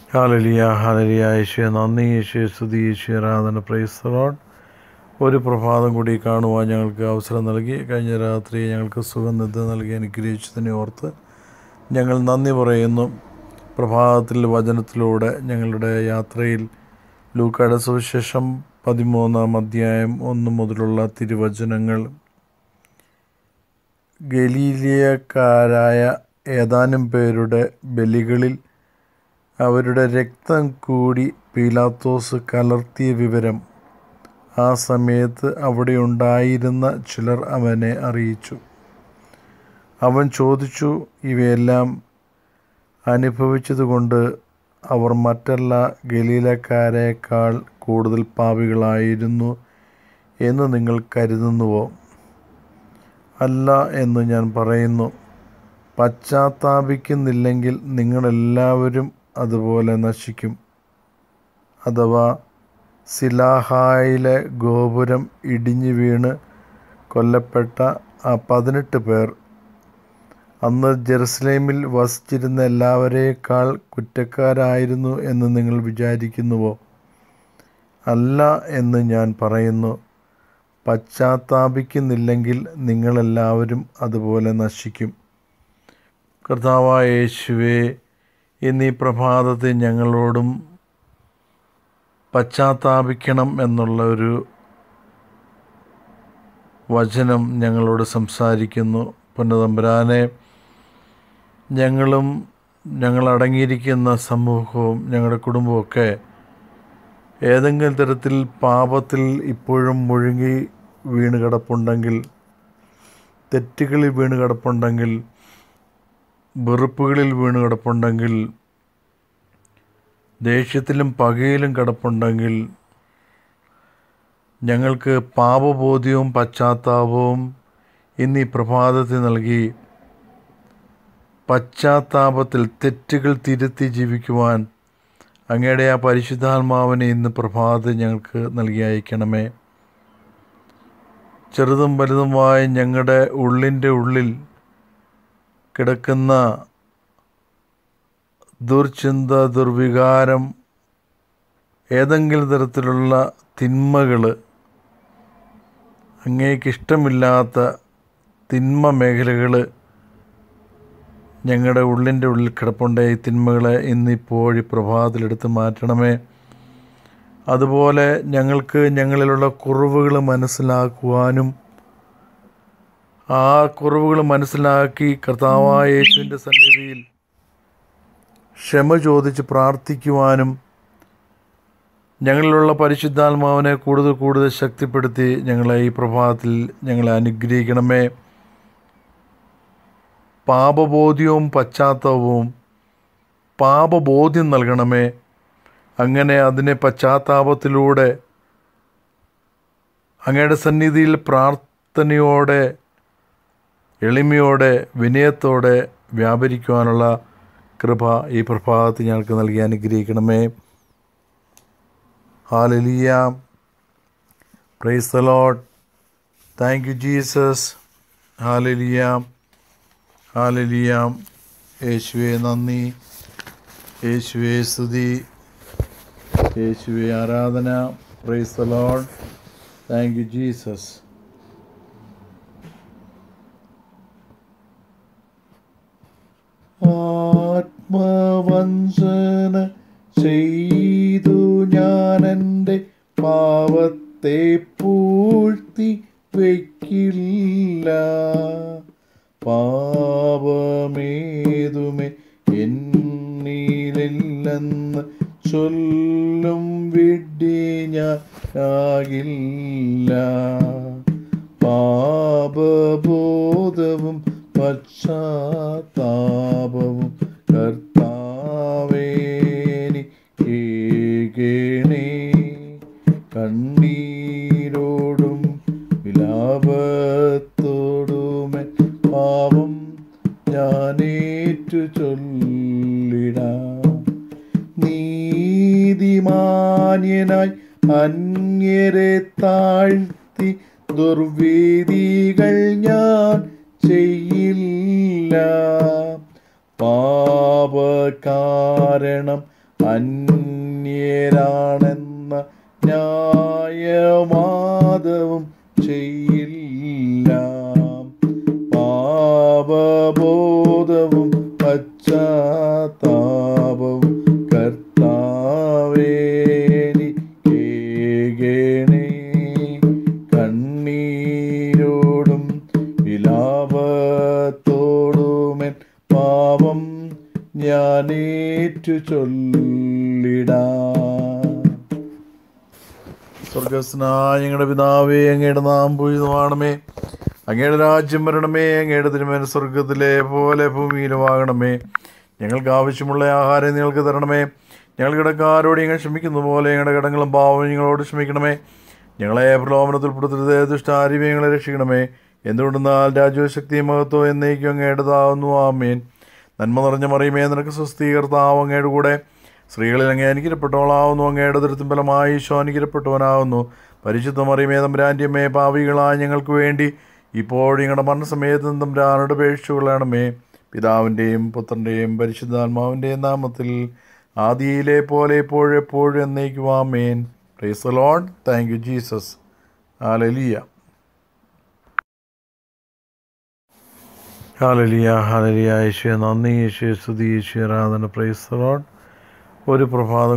ഹാലലിയ ഹാലലിയ യേശുവെ നന്ദി യേശുവെ സ്തുതി യേശു ആരാധന പ്രൈസ്തറോൺ ഒരു പ്രഭാതം കൂടി കാണുവാൻ ഞങ്ങൾക്ക് അവസരം നൽകി കഴിഞ്ഞ രാത്രി ഞങ്ങൾക്ക് സുഗന്ധത നൽകി അനുഗ്രഹിച്ചതിനെ ഓർത്ത് ഞങ്ങൾ നന്ദി പറയുന്നു പ്രഭാതത്തിൽ വചനത്തിലൂടെ ഞങ്ങളുടെ യാത്രയിൽ ലൂക്കയുടെ സുവിശേഷം പതിമൂന്നാം അധ്യായം ഒന്ന് മുതലുള്ള തിരുവചനങ്ങൾ ഗലീലിയക്കാരായ ഏതാനും പേരുടെ ബലികളിൽ അവരുടെ രക്തം കൂടി പീലാത്തോസ് കലർത്തിയ വിവരം ആ സമയത്ത് അവിടെ ഉണ്ടായിരുന്ന ചിലർ അവനെ അറിയിച്ചു അവൻ ചോദിച്ചു ഇവയെല്ലാം അനുഭവിച്ചതുകൊണ്ട് അവർ മറ്റെല്ലാ ഗലീലക്കാരേക്കാൾ കൂടുതൽ പാപികളായിരുന്നു എന്ന് നിങ്ങൾ കരുതുന്നുവോ അല്ല എന്ന് ഞാൻ പറയുന്നു പശ്ചാത്താപിക്കുന്നില്ലെങ്കിൽ നിങ്ങളെല്ലാവരും അതുപോലെ നശിക്കും അഥവാ സിലാഹായിലെ ഗോപുരം ഇടിഞ്ഞു വീണ് കൊല്ലപ്പെട്ട ആ പതിനെട്ട് പേർ അന്ന് ജെറുസലേമിൽ വസിച്ചിരുന്ന എല്ലാവരേക്കാൾ കുറ്റക്കാരായിരുന്നു എന്ന് നിങ്ങൾ വിചാരിക്കുന്നുവോ അല്ല എന്ന് ഞാൻ പറയുന്നു പശ്ചാത്താപിക്കുന്നില്ലെങ്കിൽ നിങ്ങളെല്ലാവരും അതുപോലെ നശിക്കും കർത്താവായ യേശുവേ എന്നീ പ്രഭാതത്തെ ഞങ്ങളോടും പശ്ചാത്താപിക്കണം എന്നുള്ള ഒരു വചനം ഞങ്ങളോട് സംസാരിക്കുന്നു പുനതമ്പുരാനെ ഞങ്ങളും ഞങ്ങളടങ്ങിയിരിക്കുന്ന സമൂഹവും ഞങ്ങളുടെ കുടുംബമൊക്കെ ഏതെങ്കിലും തരത്തിൽ പാപത്തിൽ ഇപ്പോഴും മുഴുകി വീണ് കിടപ്പുണ്ടെങ്കിൽ തെറ്റുകളിൽ വീണ് കിടപ്പുണ്ടെങ്കിൽ വെറുപ്പുകളിൽ വീണ് കിടപ്പുണ്ടെങ്കിൽ ദേഷ്യത്തിലും പകയിലും കിടപ്പുണ്ടെങ്കിൽ ഞങ്ങൾക്ക് പാപബോധ്യവും പശ്ചാത്താപവും ഇന്നീ പ്രഭാതത്തിൽ നൽകി പശ്ചാത്താപത്തിൽ തെറ്റുകൾ തിരുത്തി ജീവിക്കുവാൻ അങ്ങയുടെ ആ പരിശുദ്ധാത്മാവിനെ ഇന്ന് പ്രഭാതത്തിൽ ഞങ്ങൾക്ക് നൽകി അയക്കണമേ ചെറുതും വലുതുമായ ഞങ്ങളുടെ ഉള്ളിൻ്റെ ഉള്ളിൽ കിടക്കുന്ന ദുർചിന്ത ദുർവികാരം ഏതെങ്കിലും തരത്തിലുള്ള തിന്മകൾ അങ്ങേക്ക് ഇഷ്ടമില്ലാത്ത തിന്മ മേഖലകൾ ഞങ്ങളുടെ ഉള്ളിൻ്റെ ഉള്ളിൽ കിടപ്പുണ്ട ഈ തിന്മകളെ ഇന്നിപ്പോഴി പ്രഭാതത്തിലെടുത്ത് മാറ്റണമേ അതുപോലെ ഞങ്ങൾക്ക് ഞങ്ങളിലുള്ള കുറവുകൾ മനസ്സിലാക്കുവാനും ആ കുറവുകൾ മനസ്സിലാക്കി കർത്താവായ യേശുവിൻ്റെ സന്നിധിയിൽ ക്ഷമ ചോദിച്ച് പ്രാർത്ഥിക്കുവാനും ഞങ്ങളിലുള്ള പരിശുദ്ധാത്മാവിനെ കൂടുതൽ കൂടുതൽ ശക്തിപ്പെടുത്തി ഞങ്ങളെ ഈ പ്രഭാതത്തിൽ ഞങ്ങളെ അനുഗ്രഹിക്കണമേ പാപബോധ്യവും പശ്ചാത്താപവും പാപബോധ്യം നൽകണമേ അങ്ങനെ അതിനെ പശ്ചാത്താപത്തിലൂടെ അങ്ങയുടെ സന്നിധിയിൽ പ്രാർത്ഥനയോടെ എളിമയോടെ വിനയത്തോടെ വ്യാപരിക്കുവാനുള്ള കൃപ ഈ പ്രഭാതത്തിൽ ഞങ്ങൾക്ക് നൽകി അനുഗ്രഹിക്കണമേ hallelujah praise the Lord thank you Jesus hallelujah hallelujah യേശുവെ നന്ദി യേശുവെ സ്തുതി യേശുവെ ആരാധന praise the Lord thank you Jesus ആത്മവഞ്ചന ചെയ്തു ഞാൻ എൻ്റെ പാവത്തെ പൂഴ്ത്തി വയ്ക്കില്ല പാപമേതുമേ എന്നിലെന്ന് ചൊല്ലും വിഡ്ഢി ഞാൻ ആകില്ല പാപബോധവും പശ്ചാത്താപവും കർത്താവേനി കേകണേ കണ്ണീരോടും വിലാപത്തോടുമെ പാപം ഞാനേറ്റു ചൊല്ലിടാം നീതിമാന്യനായി അന്യരെ താഴ്ത്തി ദുർവിധികൾ ഞാൻ ചെയ്യില്ല പാപകാരണം അന്യരാണെന്ന ന്യായവാദവും ചെയ്യില്ല പാപബോധവും പശ്ചാത്താപവും കർത്താവേനി കേകണേ കണ്ണീരോടും വിലാപത്തോടുമെൻ പാപം ഞാനേറ്റു ചൊല്ലിടാം സ്വർഗസ്നായ ഞങ്ങളുടെ പിതാവേ അങ്ങയുടെ നാം പൂജിതമാണമേ അങ്ങയുടെ രാജ്യം വരണമേ അങ്ങയുടെ തിരുമേന സ്വർഗത്തിലെ പോലെ ഭൂമിയിലുമാകണമേ ഞങ്ങൾക്ക് ആവശ്യമുള്ള ആഹാരം നിങ്ങൾക്ക് തരണമേ ഞങ്ങൾ കിടക്കാരോട് ഞങ്ങൾ ക്ഷമിക്കുന്ന പോലെ ഞങ്ങളുടെ കടങ്ങളും പാവം ഞങ്ങളോട് ക്ഷമിക്കണമേ ഞങ്ങളെ പ്രലോഭനത്തിൽ പെടുത്തരുതേ ദുഷ്ടാരിവെ ഞങ്ങളെ രക്ഷിക്കണമേ എന്തുകൊണ്ടെന്നാൽ രാജ്യശക്തിയും മഹത്വം എന്നേക്കും അങ്ങേടതാവുന്നു ആമേൻ നന്മ നിറഞ്ഞ മറിയുമേ നിനക്ക് സ്വസ്ഥീകർത്താവ് അങ്ങയുടെ കൂടെ സ്ത്രീകളിൽ അങ്ങേ അനുഗ്രഹപ്പെട്ടവളാവുന്നു അങ്ങയുടെ ദൃത്തിൻ ഫലമായി ഈശോ അനുഗ്രഹപ്പെട്ടവനാവുന്നു പരിശുദ്ധ മറിയമേ തമ്പുരാൻ്റെയമ്മേ പാവികളായ ഞങ്ങൾക്ക് വേണ്ടി ഇപ്പോൾ ഞങ്ങളുടെ മരണസമയത്ത് തമ്പുരാനോട് അപേക്ഷിച്ചു കൊള്ളണമേ പിതാവിൻ്റെയും പുത്രൻ്റെയും പരിശുദ്ധാത്മാവിൻ്റെയും നാമത്തിൽ ആദിയിലെ പോലെ ഇപ്പോഴും എപ്പോഴും എന്നേക്കും amen praise Lord thank you Jesus hallelujah hallelujah hallelujah യേശുവെ നന്ദി യേശുവെ സ്തുതി യേശുവെ ആരാധന പ്രൈസ് ലോഡ് ഒരു പ്രഭാതം